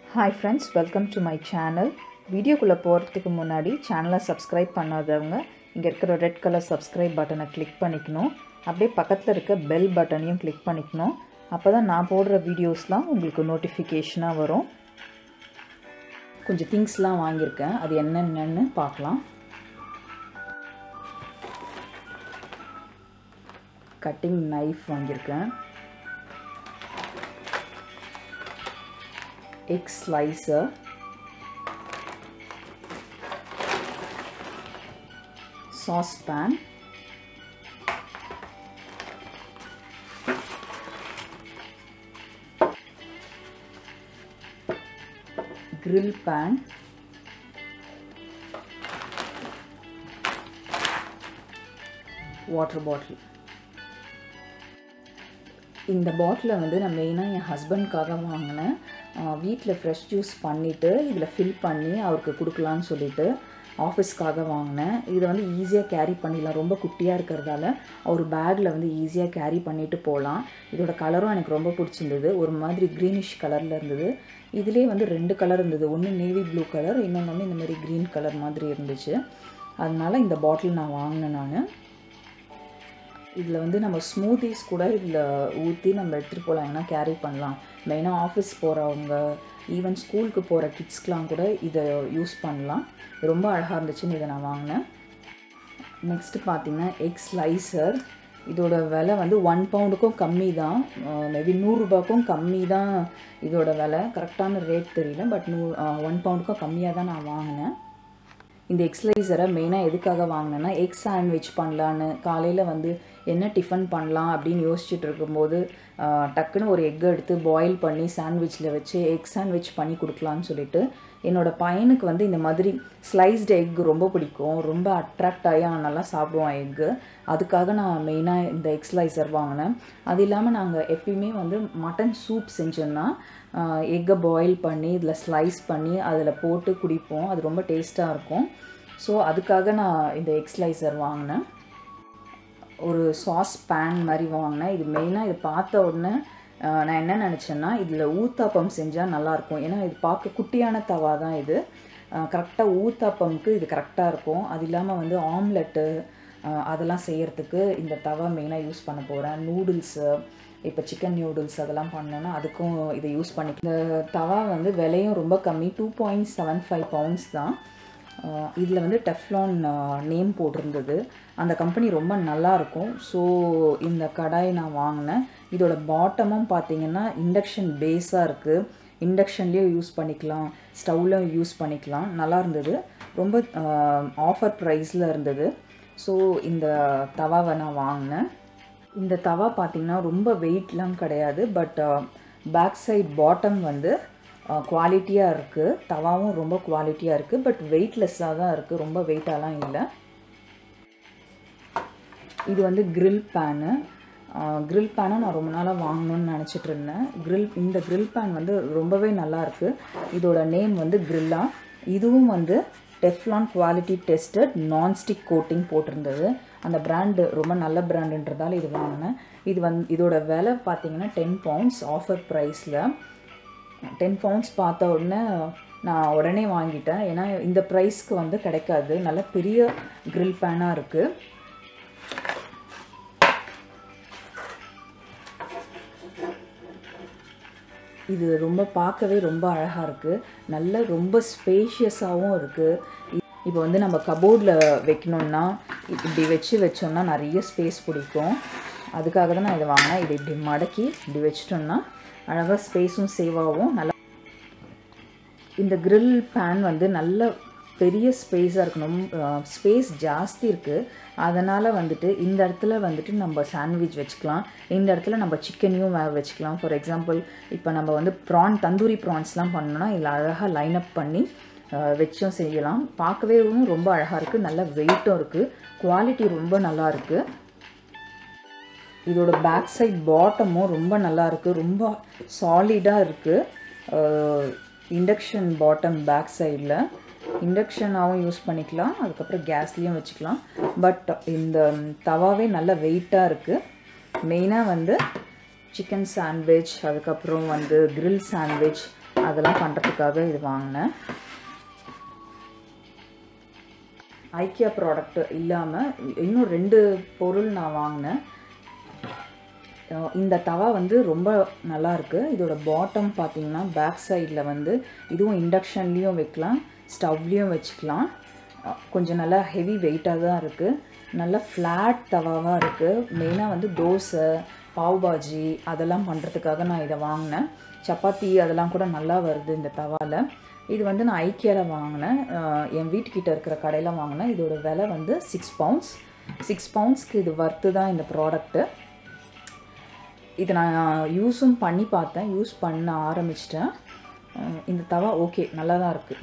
hi friends welcome to my channel வீடியோக்குள்ளே போகிறதுக்கு முன்னாடி சேனலை சப்ஸ்கிரைப் பண்ணாதவங்க இங்கே இருக்கிற ரெட் கலர் சப்ஸ்கிரைப் பட்டனை கிளிக் பண்ணிக்கணும் அப்படியே பக்கத்தில் இருக்க பெல் பட்டனையும் கிளிக் பண்ணிக்கணும் அப்போ தான் நான் போடுற வீடியோஸ்லாம் உங்களுக்கு நோட்டிஃபிகேஷனாக வரும் கொஞ்சம் திங்ஸ்லாம் வாங்கியிருக்கேன் அது என்னென்னு பார்க்கலாம் கட்டிங் நைஃப் வாங்கியிருக்கேன் egg slicer saucepan grill pan water bottle இந்த பாட்டிலை வந்து நான் மெயினாக என் ஹஸ்பண்ட்காக வாங்கினேன் வீட்டில் ஃப்ரெஷ் ஜூஸ் பண்ணிவிட்டு இதில் ஃபில் பண்ணி அவருக்கு கொடுக்கலான்னு சொல்லிட்டு ஆஃபீஸ்க்காக வாங்கினேன் இதை வந்து ஈஸியாக கேரி பண்ணிடலாம் ரொம்ப குட்டியாக இருக்கிறதால அவர் பேக்கில் வந்து ஈஸியாக கேரி பண்ணிவிட்டு போகலாம் இதோட கலரும் எனக்கு ரொம்ப பிடிச்சிருந்தது ஒரு மாதிரி க்ரீனிஷ் கலரில் இருந்தது இதிலே வந்து ரெண்டு கலர் இருந்தது ஒன்று நேவி ப்ளூ கலர் இன்னொன்று வந்து இந்த மாதிரி க்ரீன் கலர் மாதிரி இருந்துச்சு அதனால் இந்த பாட்டில் நான் வாங்கினேன் நான் இதில் வந்து நம்ம ஸ்மூத்திஸ் கூட இதில் ஊற்றி நம்ம எடுத்துகிட்டு போகலாம் ஏன்னா கேரி பண்ணலாம் மெயினாக ஆஃபீஸ் போகிறவங்க ஈவன் ஸ்கூலுக்கு போகிற கிட்ஸ்க்கெலாம் கூட இதை யூஸ் பண்ணலாம் ரொம்ப அழகாக இருந்துச்சுன்னு இதை நான் வாங்கினேன் நெக்ஸ்ட்டு பார்த்திங்கன்னா எக் ஸ்லைசர் இதோட விலை வந்து ஒன் பவுண்டுக்கும் கம்மி தான் மேபி நூறுரூபாக்கும் கம்மி தான் இதோட விலை கரெக்டான ரேட் தெரியல பட் நூ ஒன் பவுண்டுக்கும் கம்மியாக தான் நான் வாங்கினேன் இந்த எக்ஸ்லைசரை மெயினாக எதுக்காக வாங்கினேன்னா எக் சாண்ட்விச் பண்ணலான்னு காலையில் வந்து என்ன டிஃபன் பண்ணலாம் அப்படின்னு யோசிச்சுட்டு இருக்கும்போது டக்குன்னு ஒரு எக் எடுத்து பாயில் பண்ணி சாண்ட்விச்சில் வச்சு எக் சாண்ட்விச் பண்ணி கொடுக்கலான்னு சொல்லிட்டு என்னோடய பையனுக்கு வந்து இந்த மாதிரி ஸ்லைஸ்டு எக் ரொம்ப பிடிக்கும் ரொம்ப அட்ராக்ட் ஆகி அவன் நல்லா சாப்பிடுவான் எக்கு அதுக்காக நான் மெயினாக இந்த எக் ஸ்லைசர் வாங்கினேன் அது இல்லாமல் நாங்கள் எப்பயுமே வந்து மட்டன் சூப் செஞ்சோன்னா எக்கை பாயில் பண்ணி இதில் ஸ்லைஸ் பண்ணி அதில் போட்டு குடிப்போம் அது ரொம்ப டேஸ்ட்டாக இருக்கும் ஸோ அதுக்காக நான் இந்த எக் ஸ்லைசர் வாங்கினேன் ஒரு சாஸ் பேன் மாதிரி வாங்கினேன் இது மெயினாக இது பார்த்த உடனே நான் என்ன நினச்சேன்னா இதில் ஊத்தாப்பம் செஞ்சால் நல்லாயிருக்கும் ஏன்னா இது பார்க்க குட்டியான தவா தான் இது கரெக்டாக ஊத்தாப்பம்க்கு இது கரெக்டாக இருக்கும் அது இல்லாமல் வந்து ஆம்லெட்டு அதெல்லாம் செய்கிறதுக்கு இந்த தவா மெயினாக யூஸ் பண்ண போகிறேன் நூடுல்ஸு இப்போ சிக்கன் நியூடுல்ஸ் அதெல்லாம் பண்ணோன்னா அதுக்கும் இதை யூஸ் பண்ணிக்க இந்த தவா வந்து விலையும் ரொம்ப கம்மி two point seven five pounds தான் இதில் வந்து டெஃப்லான் நேம் போட்டிருந்தது அந்த கம்பெனி ரொம்ப நல்லாயிருக்கும் ஸோ இந்த கடாய் நான் வாங்கினேன் இதோட பாட்டமும் பார்த்தீங்கன்னா இண்டக்ஷன் பேஸாக இருக்குது இண்டக்ஷன்லேயும் யூஸ் பண்ணிக்கலாம் ஸ்டவ்லையும் யூஸ் பண்ணிக்கலாம் நல்லா இருந்தது ரொம்ப ஆஃபர் ப்ரைஸில் இருந்தது ஸோ இந்த தவாவை நான் வாங்கினேன் இந்த தவா பார்த்திங்கன்னா ரொம்ப வெயிட்லாம் கிடையாது பட் பேக் சைட் பாட்டம் வந்து குவாலிட்டியாக இருக்குது தவாவும் ரொம்ப குவாலிட்டியாக இருக்குது பட் வெயிட்லெஸ்ஸாக தான் இருக்குது ரொம்ப வெயிட்டாலாம் இல்லை இது வந்து க்ரில் பேனு க்ரில் பேனை நான் ரொம்ப நாளாக வாங்கணும்னு நினச்சிட்டு இருந்தேன் க்ரில் இந்த க்ரில் பேன் வந்து ரொம்பவே நல்லாயிருக்கு இதோட நேம் வந்து க்ரில்லா இதுவும் வந்து Teflon quality tested nonstick coating போட்டிருந்தது அந்த பிராண்டு ரொம்ப நல்ல பிராண்டுன்றதால இது வாங்கினேன் இது வந் இதோட விலை பார்த்தீங்கன்னா டென் பவுண்ட்ஸ் ஆஃபர் ப்ரைஸில் டென் பவுண்ட்ஸ் பார்த்த உடனே நான் உடனே வாங்கிட்டேன் ஏன்னா இந்த ப்ரைஸ்க்கு வந்து கிடைக்காது நல்ல பெரிய க்ரில் பேனாக இருக்குது இது ரொம்ப பார்க்கவே ரொம்ப அழகாக இருக்குது நல்ல ரொம்ப ஸ்பேஷியஸாகவும் இருக்குது இப்போ வந்து நம்ம கபோர்டில் வைக்கணுன்னா இப்படி வச்சு வச்சோம்னா நிறைய ஸ்பேஸ் பிடிக்கும் அதுக்காக தான் நான் இதை வாங்கினேன் இதை இப்படி மடக்கி இப்படி வச்சிட்டோம்னா அழகாக ஸ்பேஸும் சேவ் ஆகும் நல்லா இந்த க்ரில் பேன் வந்து நல்ல பெரிய ஸ்பேஸாக இருக்கணும் ஸ்பேஸ் ஜாஸ்தி இருக்குது அதனால் வந்துட்டு இந்த இடத்துல வந்துட்டு நம்ம சாண்ட்விச் வச்சுக்கலாம் இந்த இடத்துல நம்ம சிக்கனையும் வேக வச்சுக்கலாம் ஃபார் எக்ஸாம்பிள் இப்போ நம்ம வந்து ப்ரான் தந்தூரி ப்ரான்ஸ்லாம் பண்ணோன்னா இதில் அழகாக லைன் அப் பண்ணி வச்சும் செய்யலாம் பார்க்கவே ரொம்ப அழகாக இருக்குது நல்ல வெயிட்டும் இருக்குது குவாலிட்டி ரொம்ப நல்லா இருக்குது இதோட பேக் சைட் பாட்டமும் ரொம்ப நல்லா இருக்குது ரொம்ப சாலிடாக இருக்குது இண்டக்ஷன் பாட்டம் பேக் சைடில் இண்டக்ஷனாகவும் யூஸ் பண்ணிக்கலாம் அதுக்கப்புறம் கேஸ்லேயும் வச்சுக்கலாம் பட் இந்த தவாவே நல்ல வெயிட்டாக இருக்குது மெயினாக வந்து சிக்கன் சாண்ட்விச் அதுக்கப்புறம் வந்து கிரில் சாண்ட்விச் அதெல்லாம் பண்ணுறதுக்காக இது வாங்கினேன் ஐக்கியா ப்ராடக்ட் இல்லாமல் இன்னும் ரெண்டு பொருள் நான் வாங்கினேன் அஹ் இந்த தவா வந்து ரொம்ப நல்லா இருக்கு இதோட பாட்டம் பார்த்தீங்கன்னா பேக் சைடில் வந்து இதுவும் இண்டக்ஷன்லேயும் வைக்கலாம் ஸ்டவ்லேயும் வச்சுக்கலாம் அஹ் கொஞ்சம் நல்லா ஹெவி வெயிட்டாக தான் இருக்குது நல்ல ஃப்ளாட் தவாவாக இருக்குது மெயினாக வந்து தோசை பாவ் பாஜி அதெல்லாம் பண்ணுறதுக்காக நான் இதை வாங்கினேன் சப்பாத்தி அதெல்லாம் கூட நல்லா வருது இந்த தவாவில் இது வந்து நான் ஐக்கியாவில் வாங்கினேன் அஹ் என் வீட்டுக்கிட்ட இருக்கிற கடையில் வாங்கினேன் இதோட விலை வந்து சிக்ஸ் பவுண்ட்ஸ் சிக்ஸ் பவுண்ட்ஸ்க்கு இது வர்த்து தான் இந்த ப்ராடக்ட்டு இது நான் யூஸும் பண்ணி பார்த்தேன் யூஸ் பண்ண ஆரம்பிச்சிட்டேன் அஹ் இந்த தவா ஓகே நல்லா தான் இருக்குது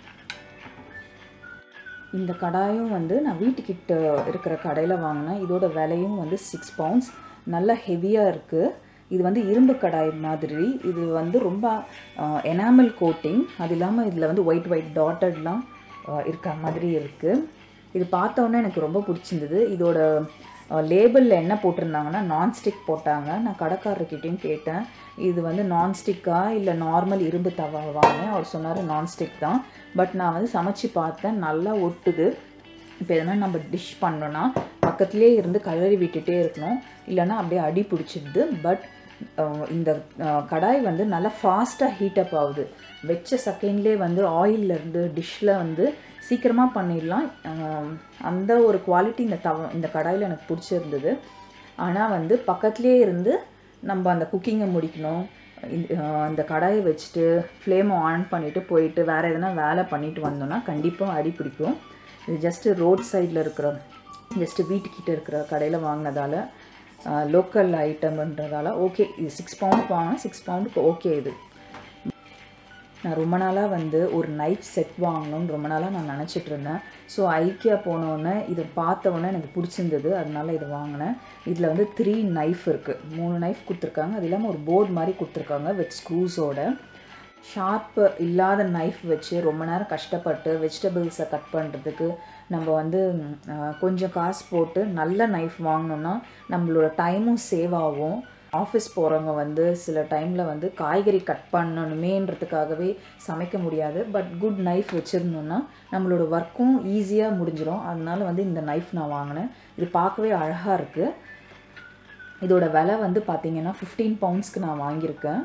இந்த கடாயும் வந்து நான் வீட்டுக்கிட்ட இருக்கிற கடையில் வாங்கினேன் இதோட விலையும் வந்து சிக்ஸ் பவுண்ட்ஸ் நல்ல ஹெவியாக இருக்குது இது வந்து இரும்பு கடாய் மாதிரி இது வந்து ரொம்ப எனாமல் கோட்டிங் அது இல்லாமல் இதில் வந்து ஒயிட் ஒயிட் டாட்டட்லாம் இருக்க மாதிரி இருக்குது இது பார்த்தோன்னே எனக்கு ரொம்ப பிடிச்சிருந்தது இதோட லேபிளில் என்ன போட்டிருந்தாங்கன்னா நான்ஸ்டிக் போட்டாங்க நான் கடைக்காரர்கிட்டையும் கேட்டேன் இது வந்து நான்ஸ்டிக்கா இல்லை நார்மல் இரும்பு தவா வாங்கினேன் அவர் சொன்னார் நான்ஸ்டிக் தான் பட் நான் வந்து சமைச்சு பார்த்தேன் நல்லா ஒட்டுது இப்போ எதனா நம்ம டிஷ் பண்ணோன்னா பக்கத்துலேயே இருந்து கலரி விட்டுட்டே இருக்கணும் இல்லைன்னா அப்படியே அடி பிடிச்சிடுது பட் இந்த அஹ், கடாய் வந்து நல்லா ஃபாஸ்ட்டாக ஹீட்டப் ஆகுது வச்ச செகண்ட்லேயே வந்து ஆயிலிருந்து டிஷ்ஷில் வந்து சீக்கிரமாக பண்ணிடலாம் அஹ், அந்த ஒரு குவாலிட்டி இந்த தவ இந்த கடாயில் எனக்கு பிடிச்சிருந்தது ஆனால் வந்து பக்கத்துலேயே இருந்து நம்ம அந்த குக்கிங்கை முடிக்கணும் இந்த அஹ், இந்த கடாயை வச்சுட்டு ஃப்ளேமை ஆன் பண்ணிவிட்டு போயிட்டு வேறு எதனா வேலை பண்ணிட்டு வந்தோம்னா கண்டிப்பாக அடி பிடிக்கும் இது ஜஸ்ட்டு ரோட் சைடில் இருக்கிற ஜஸ்ட்டு வீட்டுக்கிட்ட இருக்கிற கடையில் வாங்கினதால லோக்கல் ஐட்டம்ன்றதால ஓகே இது சிக்ஸ் பவுண்ட் வாங்கினா சிக்ஸ் பவுண்டுக்கு ஓகே இது நான் ரொம்ப நாளாக வந்து ஒரு நைஃப் செட் வாங்கணும்னு ரொம்ப நாளாக நான் நினச்சிட்டு இருந்தேன் ஸோ ஐக்கியா போனோடனே இதை பார்த்த உடனே எனக்கு பிடிச்சிருந்தது அதனால இதை வாங்கினேன் இதில் வந்து த்ரீ நைஃப் இருக்குது மூணு நைஃப் கொடுத்துருக்காங்க அது இல்லாமல் ஒரு போர்டு மாதிரி கொடுத்துருக்காங்க வித் ஸ்க்ரூஸோட ஷார்ப்பு இல்லாத நைஃப் வச்சு ரொம்ப நேரம் கஷ்டப்பட்டு வெஜிடபிள்ஸை கட் பண்ணுறதுக்கு நம்ம வந்து ம், அஹ், கொஞ்சம் காசு போட்டு நல்ல நைஃப் வாங்கினோம்னா நம்மளோட டைமும் சேவ் ஆகும் ஆஃபீஸ் போகிறவங்க வந்து சில டைமில் வந்து காய்கறி கட் பண்ணணுமேன்றதுக்காகவே சமைக்க முடியாது பட் குட் நைஃப் வச்சுருந்தோம்னா நம்மளோட ஒர்க்கும் ஈஸியாக முடிஞ்சிடும் அதனால வந்து இந்த நைஃப் நான் வாங்கினேன் இது பார்க்கவே அழகாக இருக்குது இதோட விலை வந்து பார்த்தீங்கன்னா ஃபிஃப்டீன் பவுண்ட்ஸ்க்கு நான் வாங்கியிருக்கேன்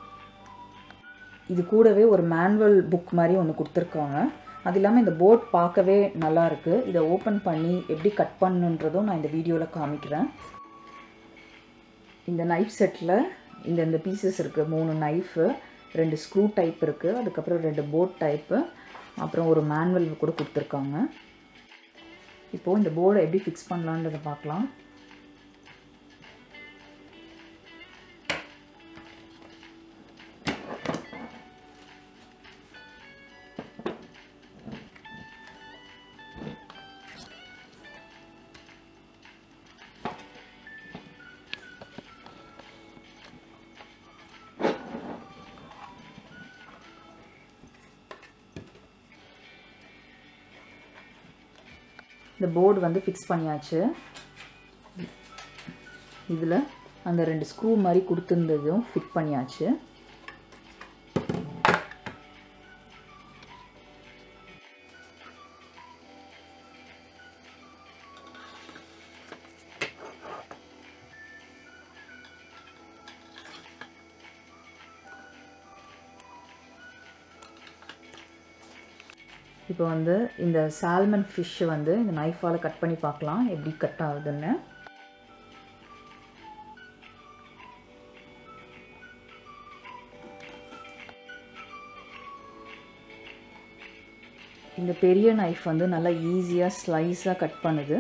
இது கூடவே ஒரு மேனுவல் புக் மாதிரி ஒன்று கொடுத்துருக்காங்க அது இல்லாமல் இந்த போர்ட் பார்க்கவே நல்லா இருக்கு இதை ஓப்பன் பண்ணி எப்படி கட் பண்ணுன்றதும் நான் இந்த வீடியோவில் காமிக்கிறேன் இந்த நைஃப் செட்டில் இந்த இந்த பீசஸ் இருக்குது மூணு நைஃபு ரெண்டு ஸ்க்ரூ டைப் இருக்குது அதுக்கப்புறம் ரெண்டு போர்ட் டைப்பு அப்புறம் ஒரு மேனுவல் கூட கொடுத்துருக்காங்க இப்போது இந்த போர்டை எப்படி ஃபிக்ஸ் பண்ணலான்றதை பார்க்கலாம் இந்த போர்டு வந்து ஃபிக்ஸ் பண்ணியாச்சு இதில் அந்த ரெண்டு ஸ்க்ரூ மாதிரி கொடுத்துருந்ததும் ஃபிட் பண்ணியாச்சு இப்போ வந்து இந்த சால்மன் ஃபிஷ்ஷை வந்து இந்த நைஃபால் கட் பண்ணி பார்க்கலாம் எப்படி கட் ஆகுதுன்னு இந்த பெரிய நைஃப் வந்து நல்லா ஈஸியாக ஸ்லைஸாக கட் பண்ணுது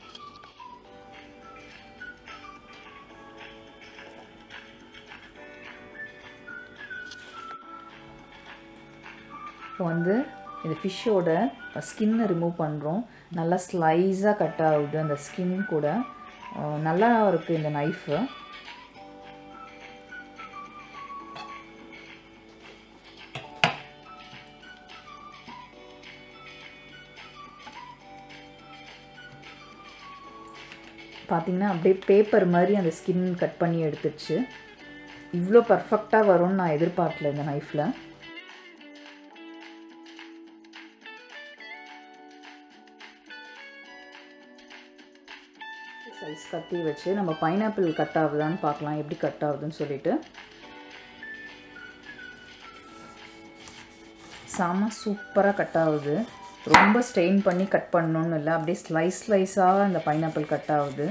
இப்போ வந்து இந்த ஃபிஷ்ஷோட ஸ்கின்னை ரிமூவ் பண்ணுறோம் நல்லா ஸ்லைஸாக கட் ஆகுது அந்த ஸ்கின் கூட அஹ் நல்லா இருக்குது இந்த நைஃபு பார்த்தீங்கன்னா அப்படியே பேப்பர் மாதிரி அந்த ஸ்கின் கட் பண்ணி எடுத்துருச்சு இவ்வளோ பர்ஃபெக்டாக வரும்னு நான் எதிர்பார்க்கல இந்த நைஃப்பில் சைஸ் கத்தி வச்சு நம்ம பைனாப்பிள் கட் ஆகுதான்னு பார்க்கலாம் எப்படி கட் ஆகுதுன்னு சொல்லிட்டு செம சூப்பராக கட் ஆகுது ரொம்ப ஸ்ட்ரெயின் பண்ணி கட் பண்ணணும்னு இல்லை அப்படியே ஸ்லைஸ் ஸ்லைஸாக இந்த பைனாப்பிள் கட் ஆகுது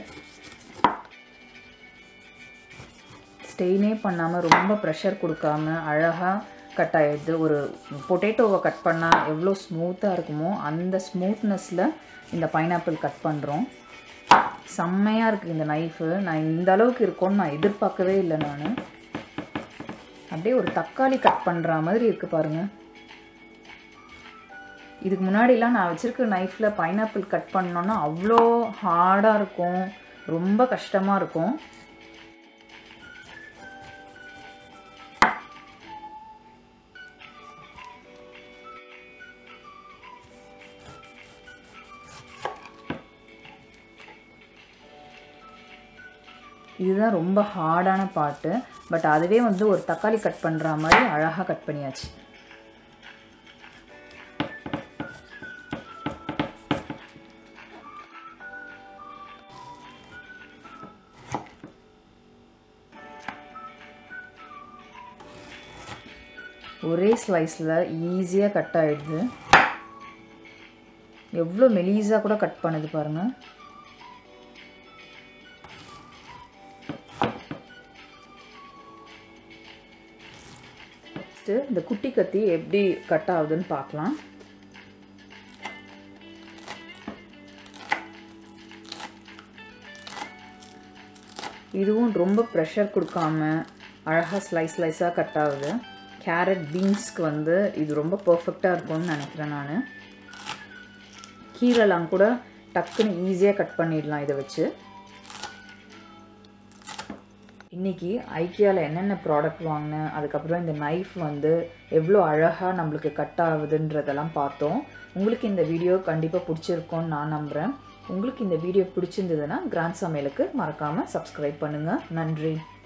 ஸ்டெயினே பண்ணாமல் ரொம்ப ப்ரெஷர் கொடுக்காம அழகாக கட் ஆகிடுது ஒரு பொட்டேட்டோவை கட் பண்ணால் எவ்வளோ ஸ்மூத்தாக இருக்குமோ அந்த ஸ்மூத்னஸில் இந்த பைனாப்பிள் கட் பண்ணுறோம் செம்மையாக இருக்குது இந்த நைஃபு நான் இந்த அளவுக்கு இருக்கும்னு நான் எதிர்பார்க்கவே இல்லை நான் அப்படியே ஒரு தக்காளி கட் பண்ணுற மாதிரி இருக்குது பாருங்கள் இதுக்கு முன்னாடிலாம் நான் வச்சுருக்க நைஃப்பில் பைனாப்பிள் கட் பண்ணோன்னா அவ்வளோ ஹார்டாக இருக்கும் ரொம்ப கஷ்டமாக இருக்கும் இதுதான் ரொம்ப ஹார்டான பாட்டு பட் அதுவே வந்து ஒரு தக்காளி கட் பண்ணுற மாதிரி அழகாக கட் பண்ணியாச்சு ஒரே ஸ்லைஸில் ஈஸியாக கட் ஆகிடுது எவ்வளோ மெலீஸாக கூட கட் பண்ணுது பாருங்கள் ஃபஸ்ட்டு இந்த குட்டி கத்தி எப்படி கட் ஆகுதுன்னு பார்க்கலாம் இதுவும் ரொம்ப ப்ரெஷர் கொடுக்காம அழகாக ஸ்லைஸ் ஸ்லைஸாக கட் ஆகுது கேரட் பீன்ஸ்க்கு வந்து இது ரொம்ப பர்ஃபெக்டாக இருக்கும்னு நினைக்கிறேன் நான் கீரைலாம் கூட டக்குன்னு ஈஸியாக கட் பண்ணிடலாம் இதை வச்சு இன்றைக்கி ஐக்கியாவில் என்னென்ன ப்ராடக்ட் வாங்கினேன் அதுக்கப்புறம் இந்த நைஃப் வந்து எவ்வளோ அழகாக நம்மளுக்கு கட் ஆகுதுன்றதெல்லாம் பார்த்தோம் உங்களுக்கு இந்த வீடியோ கண்டிப்பாக பிடிச்சிருக்கோன்னு நான் நம்புகிறேன் உங்களுக்கு இந்த வீடியோ பிடிச்சிருந்ததுன்னா கிராண்ட் சமையலுக்கு மறக்காமல் சப்ஸ்கிரைப் பண்ணுங்கள் நன்றி